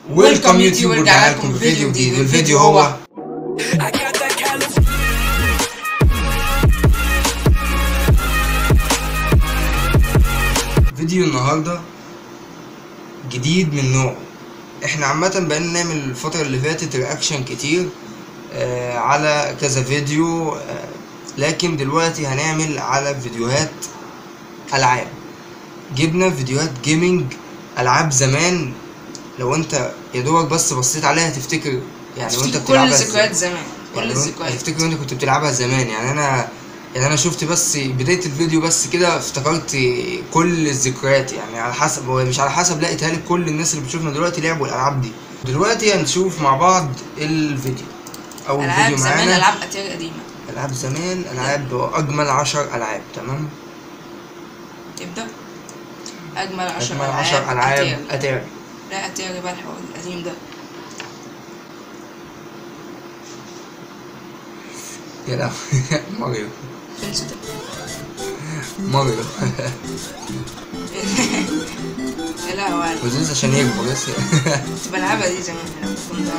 ويلكم يوتيوب ورجعنا لكم بفيديو جديد والفيديو هو I got that California. فيديو النهارده جديد من نوعه احنا عامة بقينا نعمل الفترة اللي فاتت رياكشن كتير آه على كذا فيديو آه لكن دلوقتي هنعمل على فيديوهات ألعاب جبنا فيديوهات جيمنج ألعاب زمان لو انت يا دوبك بس بصيت عليها تفتكر يعني وانت كل بتلعبها ازاي. الذكريات زمان كل يعني الذكريات هتفتكر انت كنت بتلعبها زمان يعني انا يعني انا شفت بس بدايه الفيديو بس كده افتكرت كل الذكريات يعني على حسب هو مش على حسب لا اتهيألي كل الناس اللي بتشوفنا دلوقتي لعبوا الالعاب دي دلوقتي هنشوف مع بعض الفيديو اول العاب فيديو زمان معانا العاب اتاري قديمه العاب زمان العاب اجمل عشر العاب تمام تبدا اجمل 10 اجمل عشر العاب أتاري. اتاري لا اتاري بقى الحوار القديم ده يا لهوي ماريو انسى ده ماريو يا لهوي وزوز عشان يكبر بس كنت بلعبها دي زمان لما كنت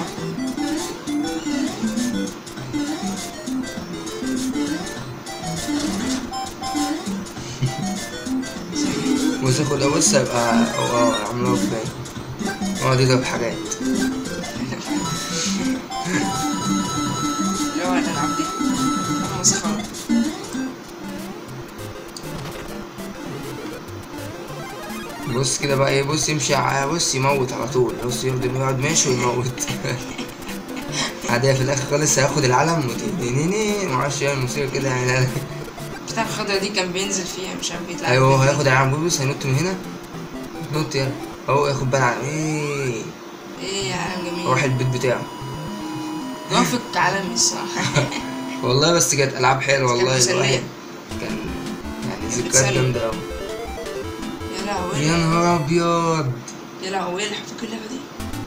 وزاخد بص هيبقى اه عملوها ازاي اقعد يضرب حاجات اللي هو الالعاب دي مسخره بص كده بقى ايه بص يمشي ع- بص يموت على طول بص يفضل يقعد ماشي ويموت بعدها في الاخر خالص هياخد العلم وتنينيني معرفش يعمل موسيقى كده يعني بتاع الخضرا دي كان بينزل فيها مش عارف بيتلعب ايوه فيها. هياخد العلم بص هينط من هنا نط يلا اهو ياخد بقى العلم ايه ايه يا عالم جميل راح البيت بتاعه وافق عالمي الصراحه والله بس كانت العاب حلوه والله مسلية. الواحد كان يعني ذكريات بتسلي. جامده قوي يا لهوي يا نهار ابيض يا لهوي اللي حطوا كل اللعبه دي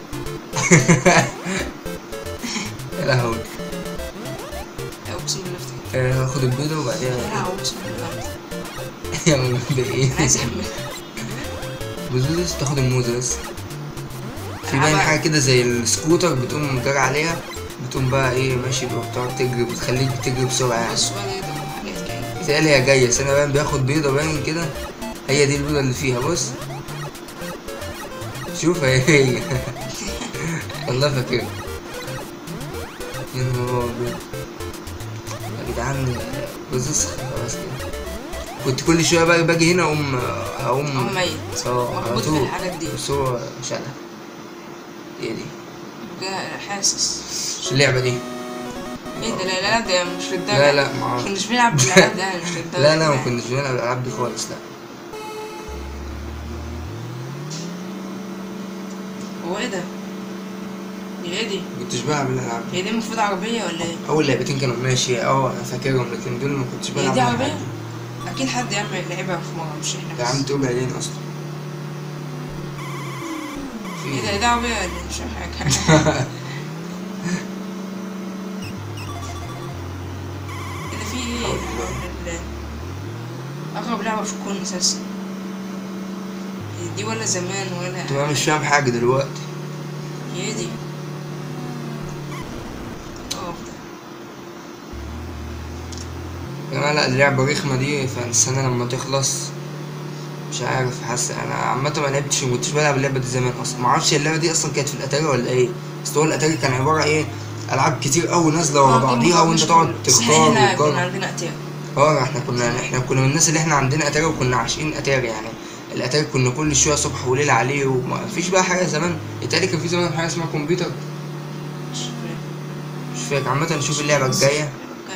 يا لهوي لا، اقسم بالله افتكر آه، هاخد البيضه يا وبعدين لهوي اقسم بالله يا من ايه انا عايز اكمل بص تاخد الموز بس في ألعبها. باين حاجه كده زي السكوتر بتقوم جاري عليها بتقوم بقى ايه ماشي بقى بتقعد تجري بتخليك تجري بسرعه يعني السؤال ايه ده حاجات كده بتهيألي هي جايه بس انا باين بياخد بيضه باين كده هي دي البيضه اللي فيها بص شوف هي هي والله فاكرها يا نهار ابيض يا جدعان بص خلاص كده كنت كل شويه بقى باجي هنا اقوم اقوم هو ميت اه على مربوط في طول الحاجات دي بس هو شالها ايه دي بقى حاسس مش اللعبة دي ايه ده لا لا ده مش للدرجة لا لا ما ما كناش بنلعب بالالعاب ده يعني مش للدرجة لا لا ما يعني. كناش بنلعب الالعاب دي خالص لا هو ايه ده؟ دي ايه دي؟ ما كنتش بلعب الالعاب دي هي دي المفروض عربية ولا ايه؟ اول لعبتين كانوا ماشي اه انا فاكرهم لكن دول ما كنتش هي بلعب دي الألعاب عربية؟ دي. أكيد حد يعمل لعبها في مرة مش احنا يا عم بس تقول بعدين اصلا ايه ده في ايه ده عربية ولا إيه؟ مش فاهم حاجة ايه ده في ايه؟ حول الله. ال- أغرب لعبة في الكون أساسا هي دي ولا زمان ولا تبقى مش فاهم حاجة دلوقتي هي ايه دي؟ اه ده يا جماعة لا اللعبة رخمة دي فالسنة لما تخلص مش عارف حاسس انا عامة ما لعبتش ما كنتش بلعب اللعبة دي زمان اصلا ما اعرفش اللعبة دي اصلا كانت في الاتاري ولا ايه بس هو الاتاري كان عبارة ايه العاب كتير قوي نازلة ورا آه، دي بعضيها وانت مش تقعد كل- بس تختار احنا كنا وتجرب عندنا اتاري اه احنا كنا احنا كنا من الناس اللي احنا عندنا اتاري وكنا عاشقين اتاري يعني الاتاري كنا كل شويه صبح وليل عليه وما فيش بقى حاجه زمان اتاري كان في زمان حاجه اسمها كمبيوتر مش فاهم. مش فاكر عامه نشوف اللعبه الجايه اوكي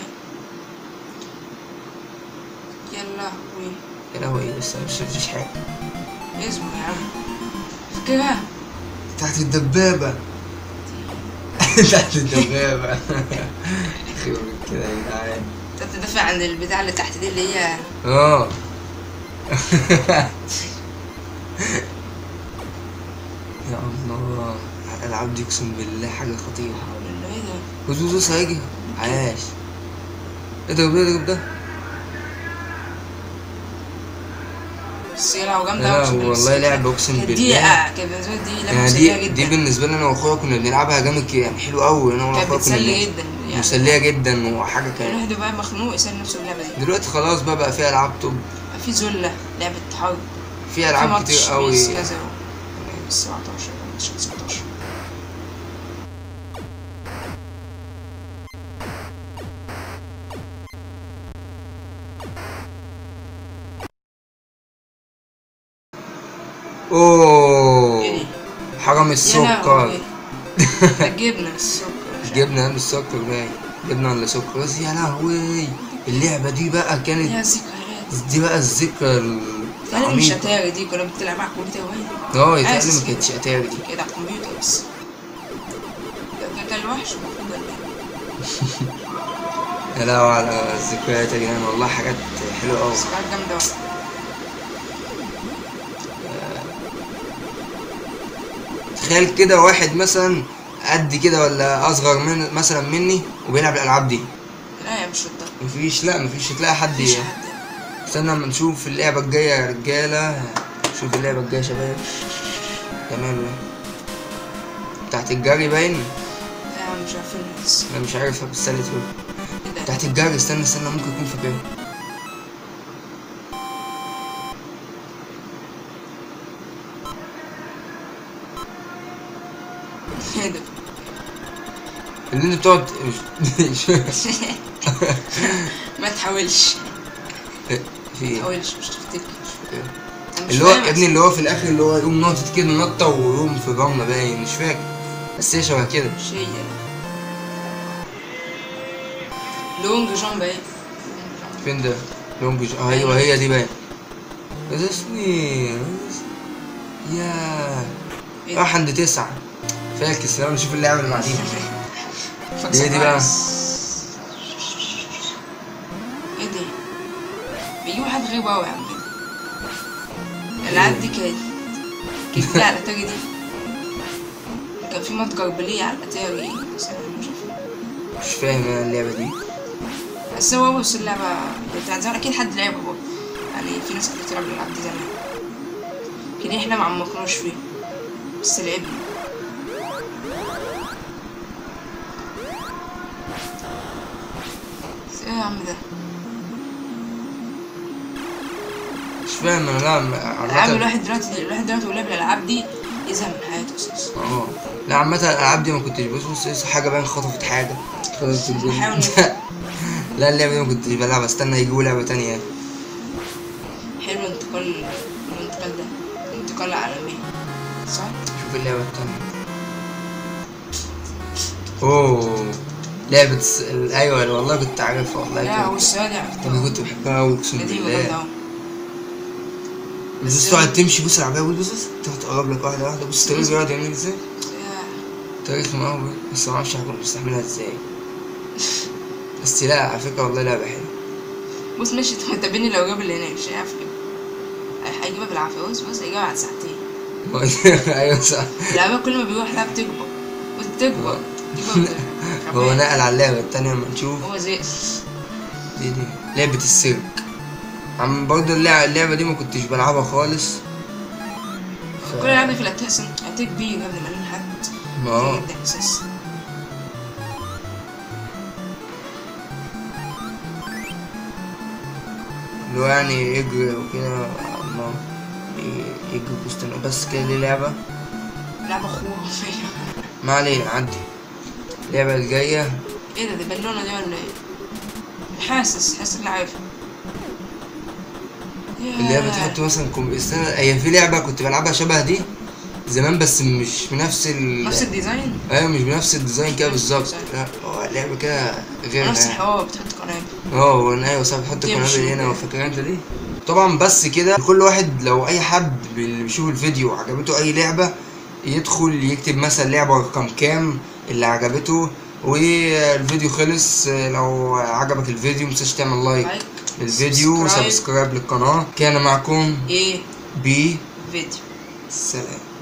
يلا وي يا لهوي ايه بس أنا مش مفيش حاجه اسمه يا عم فاكرها تحت الدبابه تحت الدبابه خير كده يا جدعان انت تدافع عن البتاع اللي تحت دي اللي هي اه يا الله الالعاب دي اقسم بالله حاجه خطيره حول الله ايه ده وزوزوس هيجي عاش اضرب ده اضرب ده بس هي لو جامده لا أوي، والله بس لعبة أقسم كانت دي بالله. آه، كانت بالنسبه لي دي لعبه يعني مسليه دي جدا دي بالنسبة لي أنا وأخويا كنا بنلعبها جامد كده، يعني حلو أوي أنا كانت وأخويا كنا بتسلي بن- جدا يعني مسلية جدا وحاجة كان كانت الواحد بقى مخنوق يسلي نفسه باللعبه دي دلوقتي خلاص بقى بقى في ألعاب توب في زله لعبه حرب في في ألعاب ماتش كتير أوي بيس كذا بيس 17 ماتش 19 أوه ايه دي؟ حرام يا السكر لهوي ده جبنه السكر مش عارف. جبنا من السكر باين جبنا ولا سكر بس يا لهوي اللعبة دي بقى يا كانت ذكريات دي بقى الذكرى تاني مش العميقة اتاري دي كنا بتلعب على الكمبيوتر وهي اه يتهيألي حاسس ما كانتش اتاري دي كده على الكمبيوتر بس ده كان الوحش المفروض ولا ايه؟ يا لهوي على الذكريات يا جدعان والله حاجات حلوة أوي بس كانت جامدة أوي. تخيل كده واحد مثلا قد كده ولا أصغر من مثلا مني وبيلعب الألعاب دي لا يا مش للدرجة مفيش لا مفيش تلاقي حد مفيش حد استنى اما نشوف اللعبة الجاية يا رجالة شوف اللعبة الجاية يا شباب تمام بتاعت الجري باين لا مش عارفين بس انا مش عارفها بس استنى تقول ايه ده؟ بتاعت الجري استنى استنى ممكن يكون فاكرها ايه ده؟ اللي انت بتقعد مش ما تحاولش في ما ايه تحاولش مش تفتكر أنا مش اللي هو فاهم يا ابني اللي هو في الاخر اللي هو يقوم ناطط كده نطة ويقوم في الرملة باين مش فاكر بس هي شبه كده مش هي لونج جامب ايه؟ لونج جامب. فين ده لونج ج- آه ايوه هي دي باين بس اسمي يا ايه ده؟ راح عند تسعة فاكس يلا نشوف اللعبة اللي بعديها فاكس ايه دي بقى؟ كويس. ايه دي؟ بيجيبوا حد غريب اوي يا عم الالعاب دي كانت كانت جديدة على الاتاري دي كان في متجر بليه على الاتاري بس أنا مش عارف مش فاهم انا اللعبة دي بس هو بص اللعبة بتاعت زمان أكيد حد لعبها برضه يعني في ناس كتير بتلعب الألعاب دي زمان لكن احنا معمقناش فيه بس لعبنا بس ايه يا عم ده؟ مش فاهم انا لا الألعاب عامة الواحد دلوقتي الواحد دلوقتي ولعب الألعاب دي يزهق من حياته أساسا اه لا عامة الالعاب دي ما كنتش بص بص بص حاجة باين خطفت حاجة خطفت الجون حاول لا اللعبة دي ما كنتش بلعبها استنى يجيبوا لعبة تانية حلو انتقال الانتقال ده انتقال عالمي صح؟ شوف اللعبة التانية اوه لعبة س... ايوه والله كنت عارفها والله لا هو كنت السؤال دي انا عرفتها كنت بحبها أوي اقسم قديمة جامدة بالله أوي بس تقعد تمشي بص العربية بص بص بص تقعد تقرب لك واحدة واحدة بص الطريق بيقعد يعمل ازاي ياه. تاريخ قوي بس معرفش هكون مستحملها ازاي بس لا على فكرة والله لعبة حلوة بص ماشي انت بيني لو جاب اللي هناك مش هيعرف يجيبها هيجيبها بالعافية بص بص هيجيبها بعد ساعتين ايوه صح اللعبة كل ما بيروح لها بتكبر بص بتكبر بتكبر هو غبية. نقل على اللعبة التانية اما نشوف هو زي دي دي لعبة السيرك عم برضه اللعبة, اللعبة دي ما كنتش بلعبها خالص ف... كل الألعاب دي في الأتاك أصلا أتاك كبير قبل ما نلحق ما اه جدا أساسا اللي هو يعني يجري وكده ما ي- يجري في وسط بس كده دي لعبة لعبة خرافية ما علينا نعدي اللعبة الجاية ايه ده دي بالونة دي ولا ايه؟ حاسس حاسس اني عارفها اللي هي بتحط مثلا كم... استنى هي في لعبة كنت بلعبها شبه دي زمان بس مش بنفس ال نفس الديزاين ايوه مش بنفس الديزاين كده بالظبط صح. لا هو لعبة كده غير نفس الحوار بتحط قنابل اه هو انا ايوه صح بتحط تمشي القنابل هنا وكده. وفاكر انت دي طبعا بس كده كل واحد لو اي حد اللي بيشوف الفيديو عجبته اي لعبة يدخل يكتب مثلا لعبة رقم كام اللي عجبته والفيديو خلص لو عجبك الفيديو متنساش تعمل لايك لايك للفيديو سبسكرايب. سبسكرايب للقناة كان معكم ايه بي فيديو سلام